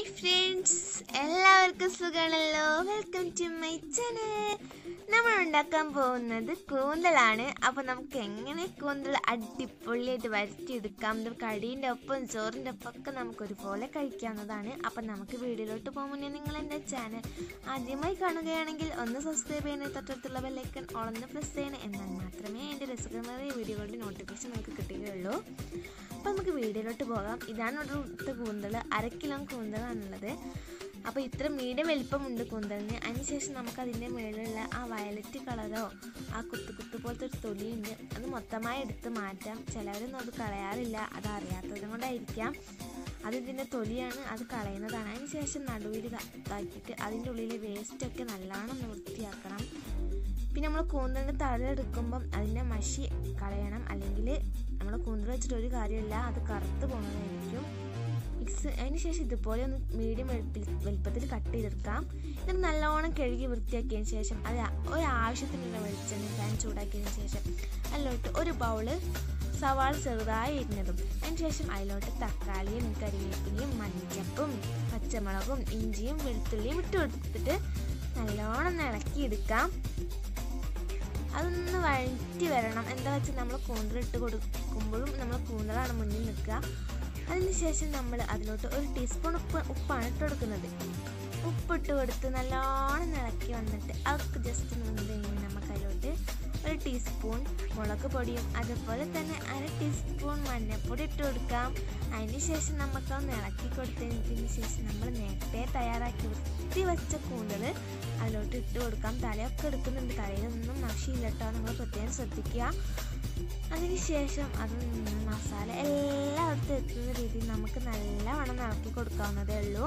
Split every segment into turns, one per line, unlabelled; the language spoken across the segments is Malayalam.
ഹായ് ഫ്രണ്ട്സ് എല്ലാവർക്കും സുഖമാണല്ലോ വെൽക്കം ടു മൈ ചാനൽ നമ്മൾ ഉണ്ടാക്കാൻ പോകുന്നത് കൂന്തലാണ് അപ്പോൾ നമുക്ക് എങ്ങനെ കൂന്തൽ അടിപൊളിയായിട്ട് വരട്ടിയെടുക്കാം ഇത് കടീൻ്റെ ഒപ്പം ചോറിൻ്റെ ഒപ്പം ഒക്കെ നമുക്ക് ഒരുപോലെ കഴിക്കാവുന്നതാണ് അപ്പം നമുക്ക് വീഡിയോയിലോട്ട് പോകും മുന്നേ നിങ്ങൾ എൻ്റെ ചാനൽ ആദ്യമായി കാണുകയാണെങ്കിൽ ഒന്ന് സബ്സ്ക്രൈബ് ചെയ്യണേ തൊട്ടടുത്തുള്ള ബെല്ലൈക്കൺ ഓളൊന്ന് പ്രസ് ചെയ്യണേ എന്നാൽ മാത്രമേ എൻ്റെ രസകരമായ വീഡിയോകളുടെ നോട്ടിഫിക്കേഷൻ നിങ്ങൾക്ക് കിട്ടുകയുള്ളൂ അപ്പോൾ നമുക്ക് വീഡിയോയിലോട്ട് പോകാം ഇതാണ് ഒരു ഇവിടുത്തെ കൂന്തൽ അര കിലോ കൂന്തലാണുള്ളത് അപ്പോൾ ഇത്ര മീഡിയം വലിപ്പമുണ്ട് കൂന്തലിന് അതിനുശേഷം നമുക്ക് അതിൻ്റെ മുകളിലുള്ള ആ വയലറ്റ് കളറോ ആ കുത്തു കുത്തു പോലത്തെ ഒരു തൊലിയുണ്ട് അത് മൊത്തമായി എടുത്ത് മാറ്റാം ചിലവരൊന്നും അത് കളയാറില്ല അത് അറിയാത്തത് കൊണ്ടായിരിക്കാം അത് ഇതിൻ്റെ തൊലിയാണ് അത് കളയുന്നതാണ് അതിനുശേഷം നടുവിൽ ഇതാക്കിയിട്ട് അതിൻ്റെ ഉള്ളിലെ വേസ്റ്റൊക്കെ നല്ലോണം ഒന്ന് വൃത്തിയാക്കണം പിന്നെ നമ്മൾ കൂന്തലിൻ്റെ തല എടുക്കുമ്പം അതിൻ്റെ മഷി കളയണം അല്ലെങ്കിൽ നമ്മൾ കൂന്തൽ വെച്ചിട്ട് ഒരു കാര്യമില്ല അത് കറുത്ത് പോകുന്നതായിരിക്കും മിക്സ് അതിന് ശേഷം ഇതുപോലെ ഒന്ന് മീഡിയം വലുപ്പത്തിൽ കട്ട് ചെയ്തെടുക്കാം എന്നിട്ട് നല്ലോണം കഴുകി വൃത്തിയാക്കിയതിന് ശേഷം അത് ഒരാവശ്യത്തിനുള്ള വെളിച്ചെണ്ണ പാൻ ചൂടാക്കിയതിന് ശേഷം അതിലോട്ട് ഒരു ബൗള് സവാള ചെറുതായി ഇരുന്നതും അതിന് ശേഷം അതിലോട്ട് തക്കാളിയും കരിവേപ്പിലയും മഞ്ഞച്ചപ്പും പച്ചമുളകും ഇഞ്ചിയും വെളുത്തുള്ളിയും ഇട്ട് കൊടുത്തിട്ട് നല്ലോണം ഇളക്കിയെടുക്കാം അതൊന്ന് വഴറ്റി വരണം എന്താ വെച്ചാൽ നമ്മൾ കൂന്തലിട്ട് കൊടുക്കുമ്പോഴും നമ്മൾ കൂന്തലാണ് മുന്നിൽ നിൽക്കുക അതിനുശേഷം നമ്മൾ അതിലോട്ട് ഒരു ടീസ്പൂൺ ഉപ്പ് ഉപ്പാണ് ഇട്ട് കൊടുക്കുന്നത് ഉപ്പിട്ട് കൊടുത്ത് നല്ലോണം ഇളക്കി വന്നിട്ട് അതൊക്കെ ജസ്റ്റ് നിന്ന് കഴിഞ്ഞ് നമുക്ക് അതിലോട്ട് ഒരു ടീസ്പൂൺ മുളക് പൊടിയും അതുപോലെ തന്നെ അര ടീസ്പൂൺ മഞ്ഞൾപ്പൊടി ഇട്ട് കൊടുക്കാം അതിന് ശേഷം നമുക്കൊന്ന് ഇളക്കി കൊടുത്തതിന് ശേഷം നമ്മൾ നേരത്തെ തയ്യാറാക്കി വൃത്തി വെച്ച കൂന്തൽ അതിലോട്ട് ഇട്ട് കൊടുക്കാം തലയൊക്കെ എടുക്കുന്നുണ്ട് തലയിലൊന്നും മഷിയില്ല കേട്ടോ നമ്മൾ പ്രത്യേകം ശ്രദ്ധിക്കുക അതിനുശേഷം അത് മസാല എല്ലായിടത്തും എത്തുന്ന രീതിയിൽ നമുക്ക് നല്ലവണ്ണം ഇളക്കി കൊടുക്കാവുന്നതേ ഉള്ളൂ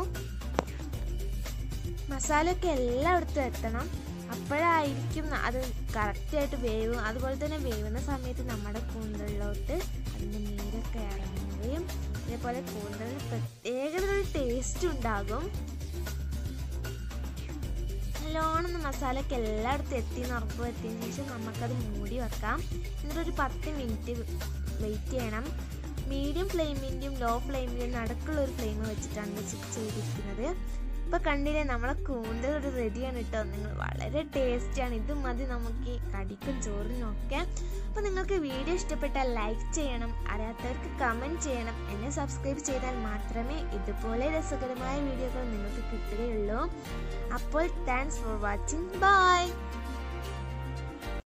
മസാലയൊക്കെ എല്ലായിടത്തും എത്തണം അപ്പോഴായിരിക്കും അത് കറക്റ്റായിട്ട് വേവും അതുപോലെ തന്നെ വേവുന്ന സമയത്ത് നമ്മുടെ കൂന്തലിലോട്ട് അതിൻ്റെ നീരൊക്കെ ഇറങ്ങുകയും അതേപോലെ കൂന്തലിന് പ്രത്യേകത ടേസ്റ്റ് ഉണ്ടാകും നല്ലോണം മസാലയൊക്കെ എല്ലായിടത്തും എത്തി ഉറപ്പ് എത്തിയതിന് ശേഷം നമുക്കത് മൂടി വെക്കാം എന്നിട്ടൊരു പത്ത് മിനിറ്റ് വെയിറ്റ് ചെയ്യണം മീഡിയം ഫ്ലെയിമിൻ്റെയും ലോ ഫ്ലെയിമിൻ്റെയും നടുക്കുള്ള ഒരു ഫ്ലെയിം വെച്ചിട്ടാണ് ഇത് ചെയ്തിരിക്കുന്നത് ഇപ്പോൾ കണ്ടില്ലേ നമ്മളെ കൂന്തൽ ഒരു റെഡിയാണ് കേട്ടോ നിങ്ങൾ വളരെ ടേസ്റ്റിയാണ് ഇത് മതി നമുക്ക് ഈ കടിക്കും ചോറിനും ഒക്കെ അപ്പോൾ നിങ്ങൾക്ക് വീഡിയോ ഇഷ്ടപ്പെട്ടാൽ ലൈക്ക് ചെയ്യണം അറിയാത്തവർക്ക് കമൻറ്റ് ചെയ്യണം എന്നെ സബ്സ്ക്രൈബ് ചെയ്താൽ മാത്രമേ ഇതുപോലെ രസകരമായ വീഡിയോകൾ നിങ്ങൾക്ക് കിട്ടുകയുള്ളൂ അപ്പോൾ താങ്ക്സ് ഫോർ വാച്ചിങ് ബൈ